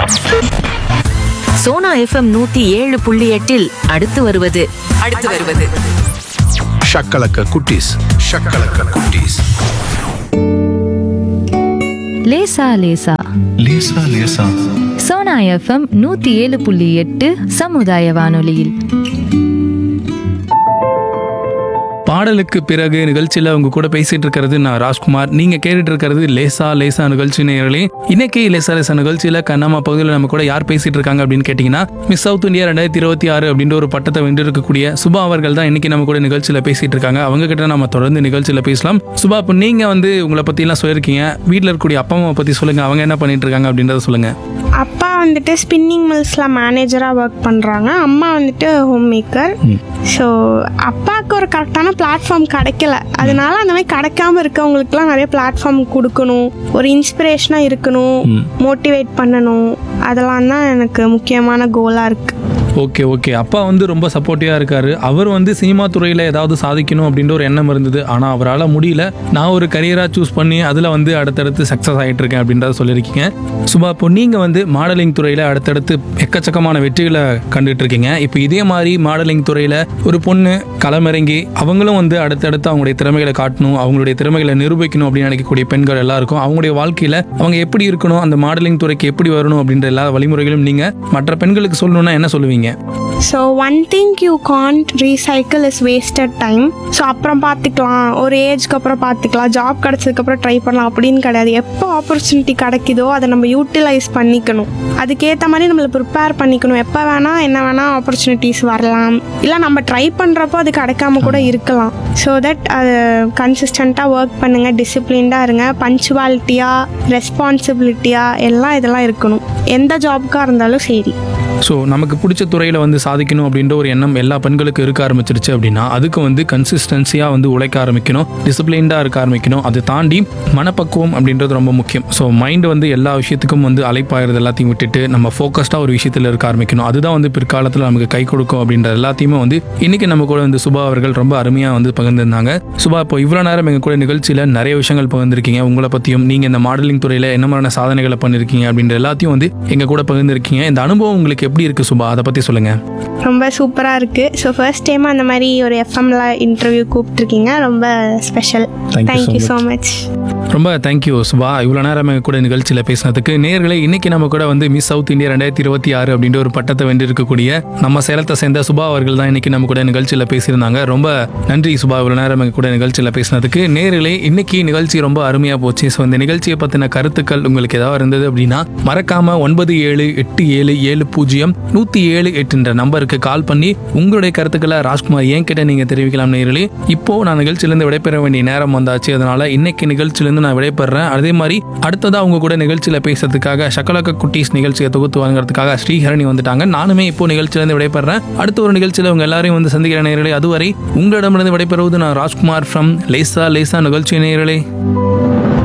Sona FM நூத்தி ஏழு புள்ளி எட்டில் அடுத்து வருவது அடுத்து வருவது ஷக்கலக்க குட்டீஸ் ஷக்கலக்க குட்டீஸ் லேசா லேசா லேசா லேசா சோனா எஃப்எம் நூத்தி ஏழு புள்ளி எட்டு சமுதாய வானொலியில் பாடலுக்கு பிறகு நிகழ்ச்சியில் உங்க கூட பேசிட்டு இருக்கிறது நான் ராஜ்குமார் நீங்க கேட்டுட்டு இருக்கிறது லேசா லேசா நிகழ்ச்சி நேயர்களே இன்னைக்கு லேசா லேசா நிகழ்ச்சியில கண்ணம்மா பகுதியில் நம்ம கூட யார் பேசிட்டு இருக்காங்க அப்படின்னு கேட்டீங்கன்னா மிஸ் சவுத் இந்தியா ரெண்டாயிரத்தி இருபத்தி ஆறு அப்படின்ற ஒரு பட்டத்தை வென்றிருக்கக்கூடிய சுபா அவர்கள் தான் இன்னைக்கு நம்ம கூட நிகழ்ச்சியில பேசிட்டு இருக்காங்க அவங்க கிட்ட நம்ம தொடர்ந்து நிகழ்ச்சியில பேசலாம் சுபா இப்போ நீங்க வந்து உங்களை பத்தி எல்லாம் சொல்லியிருக்கீங்க வீட்டில் இருக்கக்கூடிய அப்பா அம்மா பத்தி சொல்லுங்க அவங்க என்ன பண்ணிட்டு இருக்காங்க அப்படின்றத சொல்லுங்க அப்பா வந்துட்டு ஸ்பின்னிங் மில்ஸில் மேனேஜராக ஒர்க் பண்ணுறாங்க அம்மா வந்துட்டு ஹோம் மேக்கர் ஸோ அப்பாவுக்கு ஒரு கரெக்டான பிளாட்ஃபார்ம் கிடைக்கல அதனால அந்த மாதிரி கிடைக்காம இருக்கவங்களுக்குலாம் நிறைய பிளாட்ஃபார்ம் கொடுக்கணும் ஒரு இன்ஸ்பிரேஷனாக இருக்கணும் மோட்டிவேட் பண்ணணும் அதெல்லாம் தான் எனக்கு முக்கியமான கோலாக இருக்குது ஓகே ஓகே அப்பா வந்து ரொம்ப சப்போர்ட்டிவாக இருக்காரு அவர் வந்து சினிமா துறையில் ஏதாவது சாதிக்கணும் அப்படின்ற ஒரு எண்ணம் இருந்தது ஆனால் அவரால் முடியல நான் ஒரு கரியராக சூஸ் பண்ணி அதில் வந்து அடுத்தடுத்து சக்ஸஸ் ஆகிட்டு இருக்கேன் அப்படின்றத சொல்லியிருக்கீங்க சுபா இப்போ நீங்கள் வந்து மாடலிங் துறையில் அடுத்தடுத்து எக்கச்சக்கமான வெற்றிகளை கண்டுட்டு இருக்கீங்க இப்போ இதே மாதிரி மாடலிங் துறையில் ஒரு பொண்ணு களமிறங்கி அவங்களும் வந்து அடுத்தடுத்து அவங்களுடைய திறமைகளை காட்டணும் அவங்களுடைய திறமைகளை நிரூபிக்கணும் அப்படின்னு நினைக்கக்கூடிய பெண்கள் எல்லாருக்கும் அவங்களுடைய வாழ்க்கையில் அவங்க எப்படி இருக்கணும் அந்த மாடலிங் துறைக்கு எப்படி வரணும் அப்படின்ற எல்லா வழிமுறைகளும் நீங்கள் மற்ற பெண்களுக்கு சொல்லணும்னா என்ன சொல்லுவீங்க so one thing you can't recycle is wasted time so அப்புறம் பார்த்துக்கலாம் ஒரு ஏஜ்க்கு அப்புறம் பார்த்துக்கலாம் ஜாப் கிடச்சதுக்கப்புறம் ட்ரை பண்ணலாம் அப்படின்னு கிடையாது எப்போ ஆப்பர்ச்சுனிட்டி கிடைக்குதோ அதை நம்ம யூட்டிலைஸ் பண்ணிக்கணும் அதுக்கேற்ற மாதிரி நம்மளை ப்ரிப்பேர் பண்ணிக்கணும் எப்போ வேணால் என்ன வேணால் ஆப்பர்ச்சுனிட்டிஸ் வரலாம் இல்லை நம்ம ட்ரை பண்ணுறப்போ அது கிடைக்காம கூட இருக்கலாம் ஸோ தட் அது கன்சிஸ்டண்ட்டாக ஒர்க் பண்ணுங்கள் டிசிப்ளின்டாக இருங்க பஞ்சுவாலிட்டியாக ரெஸ்பான்சிபிலிட்டியாக எல்லாம் இதெல்லாம் இருக்கணும் எந்த ஜாப்க்காக இருந்தாலும் சரி ஸோ நமக்கு பிடிச்ச துறையில் வந்து சாதிக்கணும் அப்படின்ற ஒரு எண்ணம் எல்லா பெண்களுக்கும் இருக்க ஆரம்பிச்சிருச்சு அப்படின்னா அதுக்கு வந்து கன்சிஸ்டன்சியாக வந்து உழைக்க ஆரம்பிக்கணும் டிசிப்ளின்டாக இருக்க ஆரம்பிக்கணும் அதை தாண்டி மனப்பக்குவம் அப்படின்றது ரொம்ப முக்கியம் ஸோ மைண்ட் வந்து எல்லா விஷயத்துக்கும் வந்து அலைப்பாயிறது எல்லாத்தையும் விட்டுட்டு நம்ம ஃபோக்கஸ்டாக ஒரு விஷயத்தில் இருக்க ஆரம்பிக்கணும் அதுதான் வந்து பிற்காலத்தில் நமக்கு கை கொடுக்கும் அப்படின்ற எல்லாத்தையுமே வந்து இன்னைக்கு நம்ம கூட வந்து சுபா அவர்கள் ரொம்ப அருமையாக வந்து பகிர்ந்திருந்தாங்க சுபா இப்போ இவ்வளோ நேரம் எங்கள் கூட நிகழ்ச்சியில் நிறைய விஷயங்கள் பகிர்ந்திருக்கீங்க உங்களை பற்றியும் நீங்கள் இந்த மாடலிங் துறையில் என்ன மாதிரியான சாதனைகளை பண்ணியிருக்கீங்க அப்படின்ற எல்லாத்தையும் வந்து எங்கள் கூட பகிர்ந்திருக்கீங்க இந்த அனுபவம் உங்களுக்கு எப்படி இருக்கு சுபா அதை பற்றி சொல்லுங்க ரொம்ப சூப்பராக இருக்குது ஸோ ஃபர்ஸ்ட் டைம் அந்த மாதிரி ஒரு எஃப்எம்ல இன்டர்வியூ கூப்பிட்ருக்கீங்க ரொம்ப special Thank you so thank you so much. Much ரொம்ப தேங்க்யூ சுபா இவ்வளோ நேரம் எங்கள் கூட நிகழ்ச்சியில் பேசினதுக்கு நேர்களை இன்னைக்கு நம்ம கூட வந்து மிஸ் சவுத் இந்தியா ரெண்டாயிரத்தி இருபத்தி ஆறு அப்படின்ற ஒரு பட்டத்தை வென்றிருக்கக்கூடிய நம்ம சேலத்தை சேர்ந்த சுபா அவர்கள் தான் இன்னைக்கு நம்ம கூட நிகழ்ச்சியில் பேசியிருந்தாங்க ரொம்ப நன்றி சுபா இவ்வளோ நேரம் எங்கள் கூட நிகழ்ச்சியில் பேசினதுக்கு நேர்களே இன்னைக்கு நிகழ்ச்சி ரொம்ப அருமையாக போச்சு ஸோ இந்த நிகழ்ச்சியை பற்றின கருத்துக்கள் உங்களுக்கு ஏதாவது இருந்தது அப்படின்னா மறக்காம ஒன்பது ஏழு எட்டு ஏழு ஏழு பூஜ்ஜியம் நூற்றி ஏழு எட்டுன்ற நம்பருக்கு கால் பண்ணி உங்களுடைய கருத்துக்களை ராஜ்குமார் ஏன் கிட்ட நீங்கள் தெரிவிக்கலாம் நேர்களே இப்போ நான் நிகழ்ச்சியிலேருந்து விடைபெற வேண்டிய நேரம் வந்தாச்சு அதனால இன்னைக்கு நிகழ்ச்சியிலேருந்து நான் விடைபெறேன் அதே மாதிரி அடுத்ததா உங்க கூட நிகழ்ச்சியில் பேசுறதுக்காக சக்கலக்க குட்டீஸ் நிகழ்ச்சியை தொகுத்து வாங்குறதுக்காக ஸ்ரீஹரணி வந்துட்டாங்க நானுமே இப்போ நிகழ்ச்சியிலேருந்து விடைபெறேன் அடுத்த ஒரு நிகழ்ச்சியில் உங்க எல்லாரையும் வந்து சந்திக்கிற நேர்களே அதுவரை உங்களிடமிருந்து விடைபெறுவது நான் ராஜ்குமார் ஃப்ரம் லேசா லேசா நிகழ்ச்சி நேயர்களே